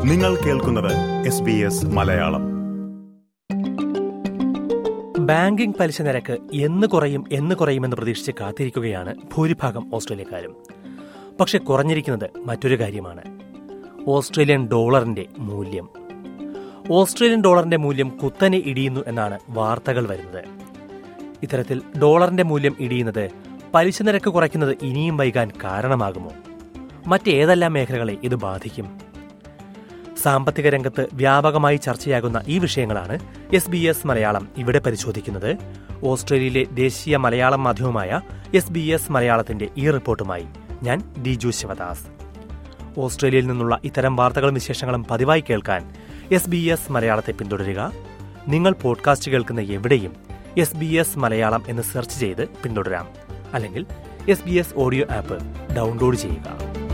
നിങ്ങൾ കേൾക്കുന്നത് S B S Malayalam banking പലിശ നിരക്ക് എന്ന് കുറയും എന്ന് കുറയുമെന്ന് പ്രതീക്ഷിച്ച് കാത്തിരിക്കുകയാണ് ഭൂരിഭാഗം ഓസ്ട്രേലിയക്കാരും പക്ഷെ കുറഞ്ഞിരിക്കുന്നത് മറ്റൊരു കാര്യമാണ് ഓസ്ട്രേലിയൻ ഡോളറിന്റെ മൂല്യം ഓസ്ട്രേലിയൻ ഡോളറിന്റെ മൂല്യം കുത്തനെ ഇടിയുന്നു എന്നാണ് വാർത്തകൾ വരുന്നത് ഇത്തരത്തിൽ ഡോളറിന്റെ മൂല്യം ഇടിയുന്നത് പലിശ നിരക്ക് കുറയ്ക്കുന്നത് ഇനിയും വൈകാൻ കാരണമാകുമോ മറ്റേതെല്ലാം മേഖലകളെ ഇത് ബാധിക്കും സാമ്പത്തിക രംഗത്ത് വ്യാപകമായി ചർച്ചയാകുന്ന ഈ വിഷയങ്ങളാണ് എസ് ബി എസ് മലയാളം ഇവിടെ പരിശോധിക്കുന്നത് ഓസ്ട്രേലിയയിലെ ദേശീയ മലയാളം മാധ്യമമായ എസ് ബി എസ് മലയാളത്തിന്റെ ഈ റിപ്പോർട്ടുമായി ഞാൻ ദിജു ശിവദാസ് ഓസ്ട്രേലിയയിൽ നിന്നുള്ള ഇത്തരം വാർത്തകളും വിശേഷങ്ങളും പതിവായി കേൾക്കാൻ എസ് ബി എസ് മലയാളത്തെ പിന്തുടരുക നിങ്ങൾ പോഡ്കാസ്റ്റ് കേൾക്കുന്ന എവിടെയും എസ് ബി എസ് മലയാളം എന്ന് സെർച്ച് ചെയ്ത് പിന്തുടരാം അല്ലെങ്കിൽ S B S audio app download ചെയ്യുക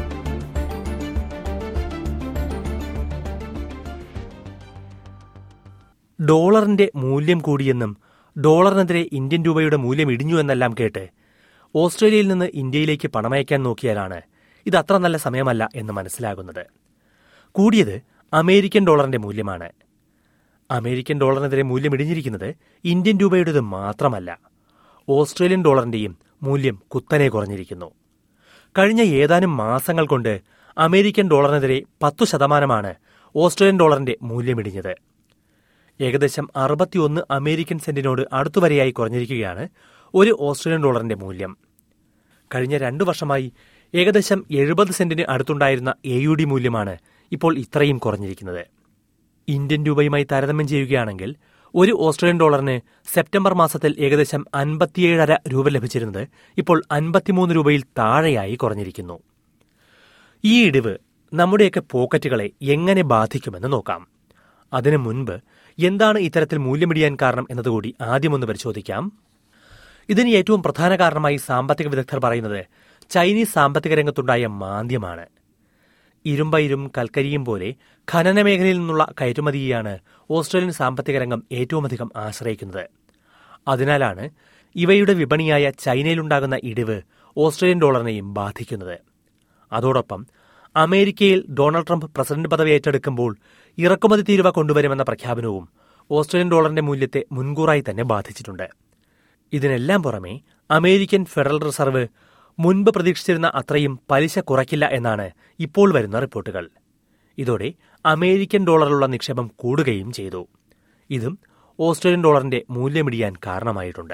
ഡോളറിന്റെ മൂല്യം കൂടിയെന്നും ഡോളറിനെതിരെ ഇന്ത്യൻ രൂപയുടെ മൂല്യം ഇടിഞ്ഞു എന്നെല്ലാം കേട്ട് ഓസ്ട്രേലിയയിൽ നിന്ന് ഇന്ത്യയിലേക്ക് പണമയക്കാൻ നോക്കിയാലാണ് ഇത് അത്ര നല്ല സമയമല്ല എന്ന് മനസ്സിലാകുന്നത് കൂടിയത് അമേരിക്കൻ ഡോളറിന്റെ മൂല്യമാണ് അമേരിക്കൻ ഡോളറിനെതിരെ മൂല്യം ഇടിഞ്ഞിരിക്കുന്നത് ഇന്ത്യൻ രൂപയുടേത് മാത്രമല്ല ഓസ്ട്രേലിയൻ ഡോളറിന്റെയും മൂല്യം കുത്തനെ കുറഞ്ഞിരിക്കുന്നു കഴിഞ്ഞ ഏതാനും മാസങ്ങൾ കൊണ്ട് അമേരിക്കൻ ഡോളറിനെതിരെ പത്തു ശതമാനമാണ് ഓസ്ട്രേലിയൻ ഡോളറിന്റെ മൂല്യമിടിഞ്ഞത് ഏകദേശം അറുപത്തിയൊന്ന് അമേരിക്കൻ സെന്റിനോട് അടുത്തുവരെയായി കുറഞ്ഞിരിക്കുകയാണ് ഒരു ഓസ്ട്രേലിയൻ ഡോളറിന്റെ മൂല്യം കഴിഞ്ഞ രണ്ടു വർഷമായി ഏകദേശം എഴുപത് സെന്റിന് അടുത്തുണ്ടായിരുന്ന എ യു ഡി മൂല്യമാണ് ഇപ്പോൾ ഇത്രയും കുറഞ്ഞിരിക്കുന്നത് ഇന്ത്യൻ രൂപയുമായി താരതമ്യം ചെയ്യുകയാണെങ്കിൽ ഒരു ഓസ്ട്രേലിയൻ ഡോളറിന് സെപ്റ്റംബർ മാസത്തിൽ ഏകദേശം അൻപത്തിയേഴര രൂപ ലഭിച്ചിരുന്നത് ഇപ്പോൾ അൻപത്തിമൂന്ന് രൂപയിൽ താഴെയായി കുറഞ്ഞിരിക്കുന്നു ഈ ഇടിവ് നമ്മുടെയൊക്കെ പോക്കറ്റുകളെ എങ്ങനെ ബാധിക്കുമെന്ന് നോക്കാം അതിനു മുൻപ് എന്താണ് ഇത്തരത്തിൽ മൂല്യമിടിയാൻ കാരണം എന്നതുകൂടി ആദ്യമൊന്ന് പരിശോധിക്കാം ഇതിന് ഏറ്റവും പ്രധാന കാരണമായി സാമ്പത്തിക വിദഗ്ധർ പറയുന്നത് ചൈനീസ് സാമ്പത്തിക രംഗത്തുണ്ടായ മാന്ദ്യമാണ് ഇരുമ്പയിരും കൽക്കരിയും പോലെ ഖനന മേഖലയിൽ നിന്നുള്ള കയറ്റുമതിയെയാണ് ഓസ്ട്രേലിയൻ സാമ്പത്തിക രംഗം ഏറ്റവുമധികം ആശ്രയിക്കുന്നത് അതിനാലാണ് ഇവയുടെ വിപണിയായ ചൈനയിലുണ്ടാകുന്ന ഇടിവ് ഓസ്ട്രേലിയൻ ഡോളറിനെയും ബാധിക്കുന്നത് അതോടൊപ്പം അമേരിക്കയിൽ ഡൊണാൾഡ് ട്രംപ് പ്രസിഡന്റ് പദവി ഏറ്റെടുക്കുമ്പോൾ ഇറക്കുമതി തീരുവ കൊണ്ടുവരുമെന്ന പ്രഖ്യാപനവും ഓസ്ട്രേലിയൻ ഡോളറിന്റെ മൂല്യത്തെ മുൻകൂറായി തന്നെ ബാധിച്ചിട്ടുണ്ട് ഇതിനെല്ലാം പുറമെ അമേരിക്കൻ ഫെഡറൽ റിസർവ് മുൻപ് പ്രതീക്ഷിച്ചിരുന്ന അത്രയും പലിശ കുറയ്ക്കില്ല എന്നാണ് ഇപ്പോൾ വരുന്ന റിപ്പോർട്ടുകൾ ഇതോടെ അമേരിക്കൻ ഡോളറിലുള്ള നിക്ഷേപം കൂടുകയും ചെയ്തു ഇതും ഓസ്ട്രേലിയൻ ഡോളറിന്റെ മൂല്യമിടിയാൻ കാരണമായിട്ടുണ്ട്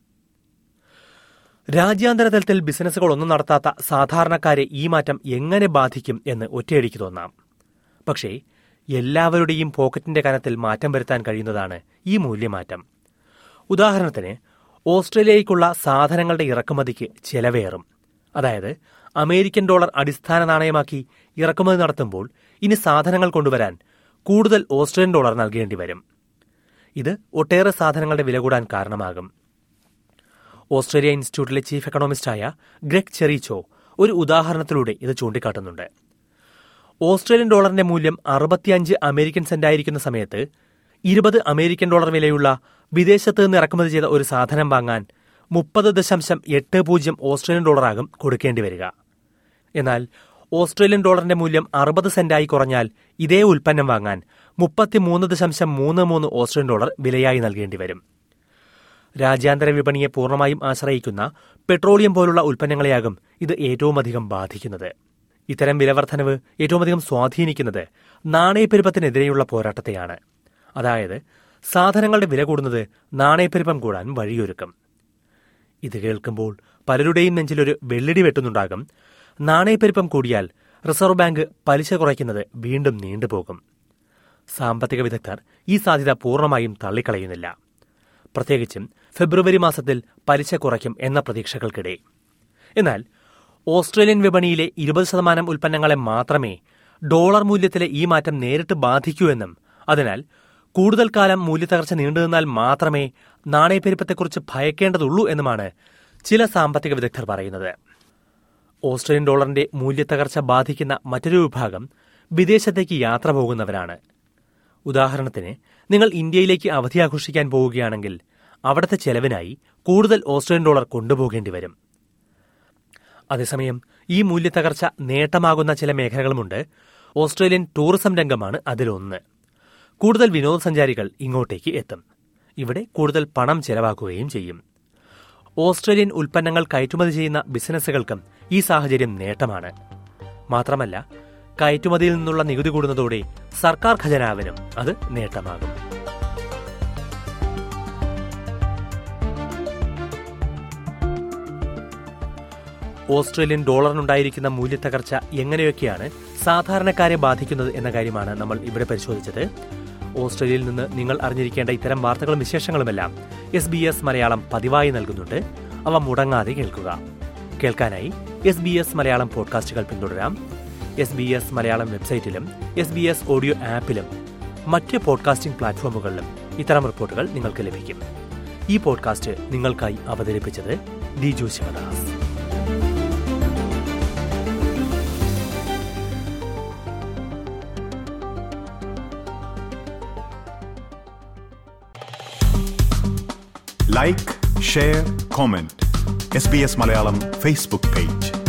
രാജ്യാന്തര തലത്തിൽ ബിസിനസ്സുകളൊന്നും നടത്താത്ത സാധാരണക്കാരെ ഈ മാറ്റം എങ്ങനെ ബാധിക്കും എന്ന് ഒറ്റയടിക്ക് തോന്നാം പക്ഷേ എല്ലാവരുടെയും പോക്കറ്റിന്റെ കനത്തിൽ മാറ്റം വരുത്താൻ കഴിയുന്നതാണ് ഈ മൂല്യമാറ്റം ഉദാഹരണത്തിന് ഓസ്ട്രേലിയയ്ക്കുള്ള സാധനങ്ങളുടെ ഇറക്കുമതിക്ക് ചെലവേറും അതായത് അമേരിക്കൻ ഡോളർ അടിസ്ഥാന നാണയമാക്കി ഇറക്കുമതി നടത്തുമ്പോൾ ഇനി സാധനങ്ങൾ കൊണ്ടുവരാൻ കൂടുതൽ ഓസ്ട്രേലിയൻ ഡോളർ നൽകേണ്ടി വരും ഇത് ഒട്ടേറെ സാധനങ്ങളുടെ വില കൂടാൻ കാരണമാകും ഓസ്ട്രേലിയ ഇൻസ്റ്റിറ്റ്യൂട്ടിലെ ചീഫ് എക്കണോമിസ്റ്റായ ഗ്രെഗ് ചെറീച്ചോ ഒരു ഉദാഹരണത്തിലൂടെ ഇത് ചൂണ്ടിക്കാട്ടുന്നുണ്ട് ഓസ്ട്രേലിയൻ ഡോളറിന്റെ മൂല്യം അറുപത്തിയഞ്ച് അമേരിക്കൻ സെന്റായിരിക്കുന്ന സമയത്ത് ഇരുപത് അമേരിക്കൻ ഡോളർ വിലയുള്ള വിദേശത്ത് നിന്ന് ഇറക്കുമതി ചെയ്ത ഒരു സാധനം വാങ്ങാൻ മുപ്പത് ദശാംശം എട്ട് പൂജ്യം ഓസ്ട്രേലിയൻ ഡോളറാകും കൊടുക്കേണ്ടി വരിക എന്നാൽ ഓസ്ട്രേലിയൻ ഡോളറിന്റെ മൂല്യം അറുപത് സെന്റായി കുറഞ്ഞാൽ ഇതേ ഉൽപ്പന്നം വാങ്ങാൻ മുപ്പത്തിമൂന്ന് ദശാംശം മൂന്ന് മൂന്ന് ഓസ്ട്രേലിയൻ ഡോളർ വിലയായി നൽകേണ്ടി വരും രാജ്യാന്തര വിപണിയെ പൂർണ്ണമായും ആശ്രയിക്കുന്ന പെട്രോളിയം പോലുള്ള ഉൽപ്പന്നങ്ങളെയാകും ഇത് ഏറ്റവുമധികം ബാധിക്കുന്നത് ഇത്തരം വിലവർദ്ധനവ് ഏറ്റവുമധികം സ്വാധീനിക്കുന്നത് നാണയപ്പെരുപ്പത്തിനെതിരെയുള്ള പോരാട്ടത്തെയാണ് അതായത് സാധനങ്ങളുടെ വില കൂടുന്നത് നാണയപ്പെരുപ്പം കൂടാൻ വഴിയൊരുക്കും ഇത് കേൾക്കുമ്പോൾ പലരുടെയും നെഞ്ചിലൊരു വെള്ളിടി വെട്ടുന്നുണ്ടാകും നാണയപ്പെരുപ്പം കൂടിയാൽ റിസർവ് ബാങ്ക് പലിശ കുറയ്ക്കുന്നത് വീണ്ടും നീണ്ടുപോകും സാമ്പത്തിക വിദഗ്ധർ ഈ സാധ്യത പൂർണ്ണമായും തള്ളിക്കളയുന്നില്ല പ്രത്യേകിച്ചും ഫെബ്രുവരി മാസത്തിൽ പലിശ കുറയ്ക്കും എന്ന പ്രതീക്ഷകൾക്കിടെ എന്നാൽ ഓസ്ട്രേലിയൻ വിപണിയിലെ ഇരുപത് ശതമാനം ഉൽപ്പന്നങ്ങളെ മാത്രമേ ഡോളർ മൂല്യത്തിലെ ഈ മാറ്റം നേരിട്ട് ബാധിക്കൂ എന്നും അതിനാൽ കൂടുതൽ കാലം മൂല്യത്തകർച്ച നീണ്ടുനിന്നാൽ മാത്രമേ നാണയപ്പെരുപ്പത്തെക്കുറിച്ച് ഭയക്കേണ്ടതുള്ളൂ എന്നുമാണ് ചില സാമ്പത്തിക വിദഗ്ധർ പറയുന്നത് ഓസ്ട്രേലിയൻ ഡോളറിന്റെ മൂല്യത്തകർച്ച ബാധിക്കുന്ന മറ്റൊരു വിഭാഗം വിദേശത്തേക്ക് യാത്ര പോകുന്നവരാണ് ഉദാഹരണത്തിന് നിങ്ങൾ ഇന്ത്യയിലേക്ക് അവധി ആഘോഷിക്കാൻ പോവുകയാണെങ്കിൽ അവിടുത്തെ ചെലവിനായി കൂടുതൽ ഓസ്ട്രേലിയൻ ഡോളർ കൊണ്ടുപോകേണ്ടി വരും അതേസമയം ഈ മൂല്യത്തകർച്ച നേട്ടമാകുന്ന ചില മേഖലകളുമുണ്ട് ഓസ്ട്രേലിയൻ ടൂറിസം രംഗമാണ് അതിലൊന്ന് കൂടുതൽ വിനോദസഞ്ചാരികൾ ഇങ്ങോട്ടേക്ക് എത്തും ഇവിടെ കൂടുതൽ പണം ചെലവാക്കുകയും ചെയ്യും ഓസ്ട്രേലിയൻ ഉൽപ്പന്നങ്ങൾ കയറ്റുമതി ചെയ്യുന്ന ബിസിനസ്സുകൾക്കും ഈ സാഹചര്യം നേട്ടമാണ് മാത്രമല്ല കയറ്റുമതിയിൽ നിന്നുള്ള നികുതി കൂടുന്നതോടെ സർക്കാർ ഖജനാവിനും അത് നേട്ടമാകും ഓസ്ട്രേലിയൻ ഡോളറിനുണ്ടായിരിക്കുന്ന മൂല്യത്തകർച്ച എങ്ങനെയൊക്കെയാണ് സാധാരണക്കാരെ ബാധിക്കുന്നത് എന്ന കാര്യമാണ് നമ്മൾ ഇവിടെ പരിശോധിച്ചത് ഓസ്ട്രേലിയയിൽ നിന്ന് നിങ്ങൾ അറിഞ്ഞിരിക്കേണ്ട ഇത്തരം വാർത്തകളും വിശേഷങ്ങളുമെല്ലാം എസ് ബി എസ് മലയാളം പതിവായി നൽകുന്നുണ്ട് അവ മുടങ്ങാതെ കേൾക്കുക കേൾക്കാനായി എസ് ബി എസ് മലയാളം പോഡ്കാസ്റ്റുകൾ പിന്തുടരാം എസ് ബി എസ് മലയാളം വെബ്സൈറ്റിലും എസ് ബി എസ് ഓഡിയോ ആപ്പിലും മറ്റ് പോഡ്കാസ്റ്റിംഗ് പ്ലാറ്റ്ഫോമുകളിലും ഇത്തരം റിപ്പോർട്ടുകൾ നിങ്ങൾക്ക് ലഭിക്കും ഈ പോഡ്കാസ്റ്റ് നിങ്ങൾക്കായി അവതരിപ്പിച്ചത് Diju Sivadas like share comment S B S Malayalam Facebook page